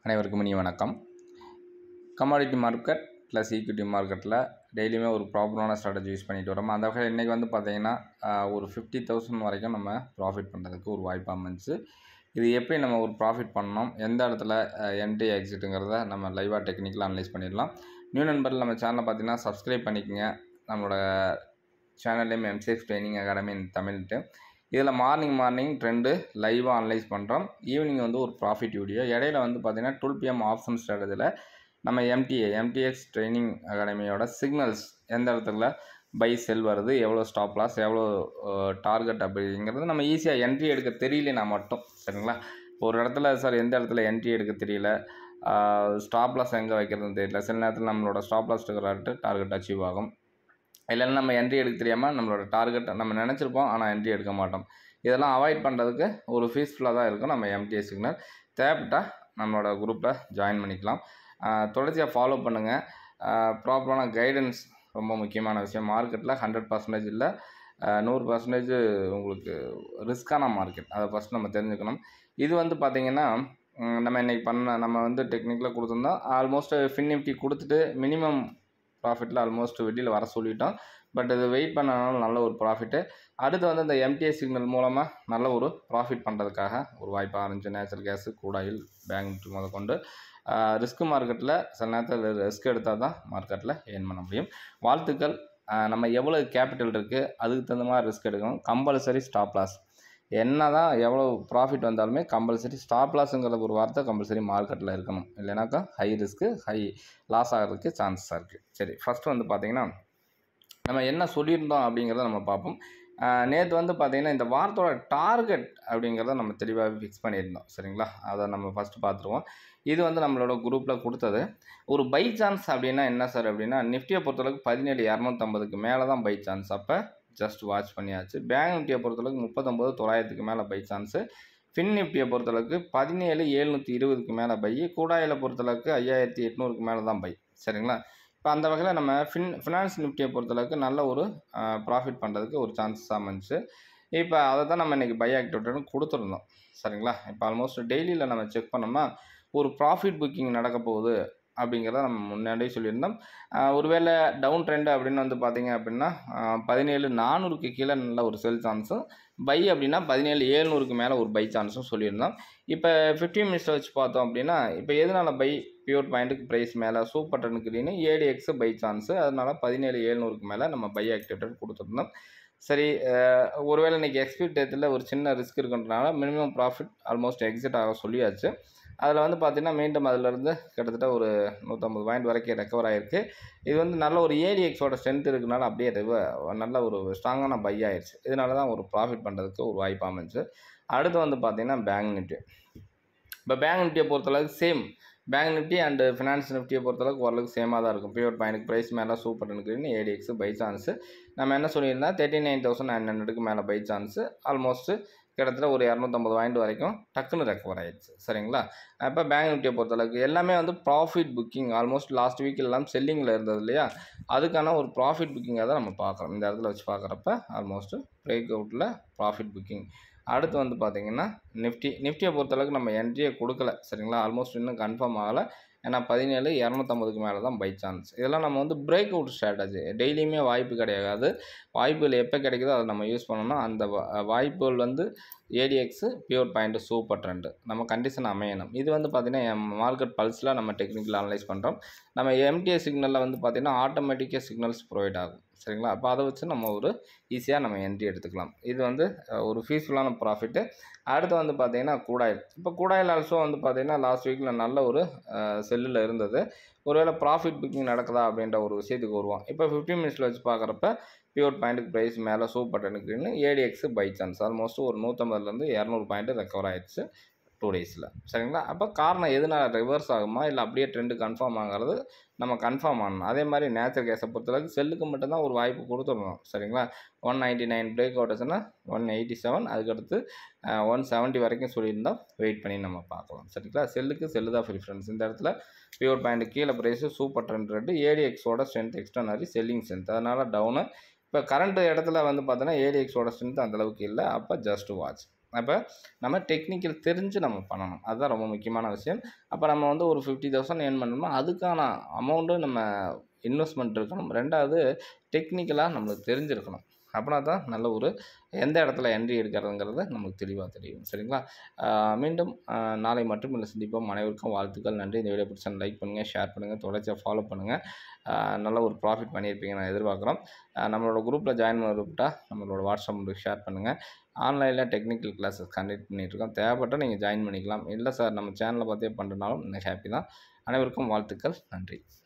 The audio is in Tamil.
அனைவருக்கும் இனிய வணக்கம் கமாடிட்டி மார்க்கெட் ப்ளஸ் ஈக்விட்டி மார்க்கெட்டில் டெய்லியுமே ஒரு ப்ராப்பரான ஸ்ட்ராட்டஜி யூஸ் பண்ணிட்டு வரோம் அந்த வகையில் இன்றைக்கி வந்து பார்த்திங்கன்னா ஆஹ், ஒரு ஃபிஃப்டி தௌசண்ட் வரைக்கும் நம்ம ப்ராஃபிட் பண்ணுறதுக்கு ஒரு வாய்ப்பு அமைஞ்சு இது எப்படி நம்ம ஒரு ப்ராஃபிட் பண்ணணும் எந்த இடத்துல என்ட்ரி எக்ஸிட்டுங்கிறத நம்ம லைவாக டெக்னிக்கலாக அனலைஸ் பண்ணிடலாம் நியூ நண்பர்கள் நம்ம சேனலை பார்த்தீங்கன்னா சப்ஸ்கிரைப் பண்ணிக்கோங்க நம்மளோட சேனல்லேயும் எம்சிஎக்ஸ் ட்ரைனிங் அகாடமி தமிழ்ட்டு இதில் மார்னிங் மார்னிங் ட்ரெண்டு லைவாக அனலைஸ் பண்ணுறோம் ஈவினிங் வந்து ஒரு ப்ராஃபிட் வீடியோ இடையில வந்து பார்த்தீங்கன்னா டுவெல் பிஎம் ஆப்ஷன் ஸ்ட்ராட்டஜியில் நம்ம எம்டிஏ எம்டிஎக்ஸ் ட்ரைனிங் அகாடமியோட சிக்னல்ஸ் எந்த இடத்துல பை செல் வருது எவ்வளோ ஸ்டாப் லாஸ் எவ்வளோ டார்கெட் அப்படிங்கிறது நம்ம ஈஸியாக என்ட்ரி எடுக்க தெரியலனா மட்டும் சரிங்களா இப்போ ஒரு இடத்துல சார் எந்த இடத்துல என்ட்ரி எடுக்க தெரியல ஸ்டாப் லாஸ் எங்கே வைக்கிறதுன்னு தெரியல சில நேரத்தில் நம்மளோட ஸ்டாப் லாஸ் இருக்கிறாட்டு டார்கெட் அச்சீவ் ஆகும் இல்லைன்னா நம்ம என்ட்ரி எடுக்க தெரியாமல் நம்மளோட டார்கெட் நம்ம நினச்சிருப்போம் ஆனால் என்ட்ரி எடுக்க மாட்டோம் இதெல்லாம் அவாய்ட் பண்ணுறதுக்கு ஒரு ஃபீஸ்ஃபுல்லாக தான் இருக்கும் நம்ம எம்டிஏ சிக்னல் தேவைப்பட்டால் நம்மளோட குரூப்பில் ஜாயின் பண்ணிக்கலாம் ஆஹ் தொடர்ச்சியாக ஃபாலோ பண்ணுங்கள் ப்ராப்பரான கைடன்ஸ் ரொம்ப முக்கியமான விஷயம் மார்க்கெட்டில் ஹண்ட்ரட் பர்சன்டேஜ் இல்லை ஆஹ் நூறு பர்சன்டேஜ் உங்களுக்கு ரிஸ்க்கான மார்க்கெட் அதை ஃபஸ்ட் நம்ம தெரிஞ்சுக்கணும் இது வந்து பார்த்திங்கன்னா ம், நம்ம இன்றைக்கி பண்ண நம்ம வந்து டெக்னிக்கலாக கொடுத்துருந்தோம் ஆல்மோஸ்ட் ஃபின் நிஃப்டி கொடுத்துட்டு மினிமம் ப்ராஃபிட்டில் ஆல்மோஸ்ட் வெளியில் வர சொல்லிட்டோம் பட் இது வெயிட் பண்ணனால நல்ல ஒரு ப்ராஃபிட்டு அடுத்து வந்து இந்த எம்டிஏ சிக்னல் மூலமாக நல்ல ஒரு ப்ராஃபிட் பண்ணுறதுக்காக ஒரு வாய்ப்பாக இருந்துச்சு நேச்சுரல் கேஸு கூடாயில் பேங்க் முத கொண்டு ரிஸ்க் மார்க்கெட்டில் சில நேரத்தில் ரிஸ்க் எடுத்தால் தான் மார்க்கெட்டில் ஏர்ன் பண்ண முடியும் வாழ்த்துக்கள் ஆஹ் நம்ம எவ்வளோ கேபிட்டல் இருக்குது அதுக்கு தகுந்த மாதிரி ரிஸ்க் எடுக்கணும் கம்பல்சரி ஸ்டாப் லாஸ் என்ன தான் எவ்வளோ ப்ராஃபிட் வந்தாலுமே கம்பல்சரி ஸ்டாப் லாஸுங்கிற ஒரு வார்த்தை கம்பல்சரி மார்க்கெட்டில் இருக்கணும் இல்லைனாக்கா ஹை ரிஸ்க்கு ஹை லாஸ் ஆகிறதுக்கு சான்சஸாக இருக்குது சரி ஃபஸ்ட்டு வந்து பார்த்திங்கன்னா நம்ம என்ன சொல்லியிருந்தோம் அப்படிங்கிறத நம்ம பார்ப்போம் நேற்று வந்து பார்த்திங்கன்னா இந்த வாரத்தோட டார்கெட் அப்படிங்கிறத நம்ம தெளிவாக ஃபிக்ஸ் பண்ணியிருந்தோம் சரிங்களா அதை நம்ம ஃபஸ்ட்டு பார்த்துருவோம் இது வந்து நம்மளோட குரூப்பில் கொடுத்தது ஒரு பை சான்ஸ் அப்படின்னா என்ன சார் அப்படின்னா நிஃப்டியை பொறுத்தளவுக்கு பதினேழு இரநூத்தம்பதுக்கு மேலே தான் பை சான்ஸ் அப்போ ஜஸ்ட் வாட்ச் பண்ணியாச்சு பேங்க் நிஃப்டியை பொறுத்தளவுக்கு முப்பத்தொம்பது தொள்ளாயிரத்துக்கு மேலே பை சான்ஸு ஃபின் நிஃப்டியை பொறுத்தளவுக்கு பதினேழு எழுநூற்றி இருபதுக்கு மேலே பை கூடாயில் பொறுத்தளவுக்கு ஐயாயிரத்தி எட்நூறுக்கு மேலே தான் பை சரிங்களா இப்போ அந்த வகையில் நம்ம ஃபின் ஃபினான்ஸ் நிஃப்டியை பொறுத்தளவுக்கு நல்ல ஒரு ப்ராஃபிட் பண்ணுறதுக்கு ஒரு சான்சஸ் அமைஞ்சு இப்போ அதை தான் நம்ம இன்றைக்கி பை ஆக்டிவிட்டின்னு கொடுத்துருந்தோம் சரிங்களா இப்போ ஆல்மோஸ்ட் டெய்லியில் நம்ம செக் பண்ணோம்னா ஒரு ப்ராஃபிட் புக்கிங் நடக்க போகுது அப்படிங்கிறத நம்ம முன்னாடியே சொல்லியிருந்தோம் ஆஹ் ஒருவேளை டவுன் ட்ரெண்ட் அப்படின்னு வந்து பார்த்தீங்க அப்படின்னா ஆஹ் பதினேழு நானூறுக்கு கீழே நல்ல ஒரு செல் சான்ஸும் பை அப்படின்னா பதினேழு ஏழ்நூறுக்கு மேலே ஒரு பை சான்ஸும் சொல்லியிருந்தோம் இப்போ ஃபிஃப்டீன் மினிட்ஸ் வச்சு பார்த்தோம் அப்படின்னா இப்போ எதனால பை பியூர் பாயிண்ட்டுக்கு ப்ரைஸ் மேலே சூப்பர் டனுக்குன்னு ஏடிஎக்ஸு பை சான்ஸு அதனால பதினேழு ஏழ்நூறுக்கு மேலே நம்ம பை ஆக்டிவேட்டட் கொடுத்துருந்தோம் சரி அஹ், ஒருவேளை இன்றைக்கி எக்ஸ்பீட் டேத்தில் ஒரு சின்ன ரிஸ்க் இருக்குன்றனால மினிமம் ப்ராஃபிட் ஆல்மோஸ்ட் எக்ஸிட் ஆக சொல்லியாச்சு அதில் வந்து பார்த்திங்கன்னா மீண்டும் அதிலிருந்து கிட்டத்தட்ட ஒரு நூற்றம்பது பாயிண்ட் வரைக்கும் ரெக்கவர் ஆகிருக்கு இது வந்து நல்ல ஒரு ஏடிஎக்ஸோட ஸ்ட்ரென்த் இருக்கனால அப்படியே ரிவ நல்ல ஒரு ஸ்ட்ராங்கான பை ஆயிடுச்சு இதனால தான் ஒரு ப்ராஃபிட் பண்ணுறதுக்கு ஒரு வாய்ப்பு அமைஞ்சு அடுத்து வந்து பார்த்திங்கன்னா பேங்க் நிஃப்டி இப்போ பேங்க் நிஃப்டியை பொறுத்தளவுக்கு same bank Nifty and finance நிஃப்டியை பொறுத்தளவுக்கு ஓரளவுக்கு சேமாக தான் இருக்கும் பியூர் பாயிண்ட்டுக்கு ப்ரைஸ் மேலே சூப்பர் இருக்குன்னு ஏடிஎக்ஸ் பை சான்ஸு நம்ம என்ன சொல்லியிருந்தோம் தேர்ட்டி நைன் தௌசண்ட் நைன் ஹண்ட்ரடுக்கு மேலே பை சான்ஸு ஆல்மோஸ்ட்டு கிட்டத்தட்ட ஒரு இரநூத்தம்பது பாயிண்ட் வரைக்கும் டக்குன்னு ரெக்கவர் ஆயிடுச்சு சரிங்களா இப்போ பேங்க் நிஃப்டியை பொறுத்தளவுக்கு எல்லாமே வந்து profit booking almost last week எல்லாம் செல்லிங்கில் இருந்தது இல்லையா அதுக்கான ஒரு ப்ராஃபிட் புக்கிங்காக தான் நம்ம பார்க்குறோம் இந்த இடத்துல வச்சு பார்க்குறப்ப ஆல்மோஸ்ட் பிரேக் அவுட்டில் ப்ராஃபிட் புக்கிங் அடுத்து வந்து பார்த்திங்கன்னா நிஃப்டி நிஃப்டியை பொறுத்தளவுக்கு நம்ம என்ட்ரியை கொடுக்கல சரிங்களா ஆல்மோஸ்ட் இன்னும் கன்ஃபார்ம் ஆகலை ஏன்னா பதினேழு இரநூத்தம்பதுக்கு மேலே தான் பை சான்ஸ் இதெல்லாம் நம்ம வந்து பிரேக் அவுட் ஸ்ட்ராட்டஜி டெய்லியுமே வாய்ப்பு கிடையாது வாய்ப்புகள் எப்போ கிடைக்குதோ அதை நம்ம யூஸ் பண்ணோம்னா அந்த வா- வாய்ப்புகள் வந்து ADX pure point super trend நம்ம கண்டிஷன் அமையணும் இது வந்து பார்த்திங்கன்னா மார்க்கெட் பல்ஸில் நம்ம டெக்னிக்கல் அனலைஸ் பண்ணுறோம் நம்ம எம்டிஏ சிக்னலில் வந்து பார்த்திங்கன்னா ஆட்டோமேட்டிக்காக சிக்னல்ஸ் ப்ரொவைட் ஆகும் சரிங்களா அப்போ அதை வச்சு நம்ம ஒரு ஈஸியாக நம்ம என்ட்ரி எடுத்துக்கலாம் இது வந்து அஹ், ஒரு ஃபீஸ்ஃபுல்லான ப்ராஃபிட்டு அடுத்து வந்து பார்த்திங்கன்னா கூடாயில் இப்போ கூடாயில் ஆல்சோ வந்து பார்த்திங்கன்னா லாஸ்ட் வீக்கில் நல்ல ஒரு செல்லில் இருந்தது ஒருவேளை ப்ராஃபிட் புக்கிங் நடக்குதா அப்படின்ற ஒரு விஷயத்துக்கு வருவோம் இப்போ ஃபிஃப்டீன் மினிட்ஸில் வச்சு பார்க்குறப்ப பியூர் பாயிண்ட்டுக்கு ப்ரைஸ் மேலே சூப்பர் டெனுக்குன்னு ஏடிஎக்ஸ் பை சான்ஸ் ஆல்மோஸ்ட் ஒரு நூற்றம்பதுலேருந்து இரநூறு பாயிண்ட் ரெக்கவர் ஆயிடுச்சு டூ டேஸில் சரிங்களா அப்போ காரணம் எதனால் ரிவர்ஸ் ஆகுமா இல்லை அப்படியே ட்ரெண்டு கன்ஃபார்ம் ஆகிறது நம்ம கன்ஃபார்ம் ஆகணும் அதே மாதிரி நேச்சர் கேஸை பொறுத்தளவுக்கு செல்லுக்கு மட்டும்தான் ஒரு வாய்ப்பு கொடுத்துடணும் சரிங்களா ஒன் நைன்ட்டி நைன் பிரேக் அவுட்ஸ்னா ஒன் எயிட்டி செவன் அதுக்கடுத்து ஒன் செவன்ட்டி வரைக்கும் சொல்லியிருந்தோம் வெயிட் பண்ணி நம்ம பார்க்கலாம் சரிங்களா செல்லுக்கு செல்லு தான் ப்ரிஃபரன்ஸ் இந்த இடத்துல பியூர் பாயிண்ட் கீழே ப்ரைஸு சூப்பர் ட்ரெண்ட் ரெண்டு ஏடிஎக்ஸோட ஸ்ட்ரென்த் எக்ஸ்டர்னரி செல்லிங் ஸ்ட்ரென்த் அதனால் டவுனு இப்போ கரண்ட் இடத்துல வந்து பார்த்தோன்னா ஏடிஎக்ஸோட ஸ்ட்ரென்த் அந்தளவுக்கு இல்லை அப்போ ஜஸ்ட் வாட்ச் அப்போ நம்ம டெக்னிக்கல் தெரிஞ்சு நம்ம பண்ணணும் அதுதான் ரொம்ப முக்கியமான விஷயம் அப்போ நம்ம வந்து ஒரு ஃபிஃப்டி தௌசண்ட் ஏர்ன் பண்ணோம்னா அதுக்கான அமௌண்ட்டு நம்ம இன்வெஸ்ட்மெண்ட் இருக்கணும் ரெண்டாவது டெக்னிக்கலாக நம்மளுக்கு தெரிஞ்சிருக்கணும் அப்படின்னா தான் நல்ல ஒரு எந்த இடத்துல என்ட்ரி எடுக்கிறதுங்கிறது நமக்கு தெளிவாக தெரியும் சரிங்களா ஆஹ் மீண்டும் ஆஹ் நாளை மட்டும் இல்லை சந்திப்போம் அனைவருக்கும் வாழ்த்துக்கள் நன்றி இந்த வீடியோ பிடிச்சா லைக் பண்ணுங்கள் ஷேர் பண்ணுங்கள் தொடர்ச்சியாக ஃபாலோ பண்ணுங்கள் ஆஹ் நல்ல ஒரு ப்ராஃபிட் பண்ணியிருப்பீங்க நான் எதிர்பார்க்குறோம் ஆஹ் நம்மளோட குரூப்பில் ஜாயின் பண்ண விட்டா நம்மளோட வாட்ஸ்அப் நம்பருக்கு ஷேர் பண்ணுங்கள் ஆன்லைனில் டெக்னிக்கல் கிளாஸஸ் கண்டக்ட் பண்ணிகிட்ருக்கோம் தேவைப்பட்டால் நீங்கள் ஜாயின் பண்ணிக்கலாம் இல்லை சார் நம்ம சேனலை பார்த்தே பண்ணுறனாலும் எனக்கு ஹாப்பி தான் அனைவருக்கும் வாழ்த்துக்கள் நன்றி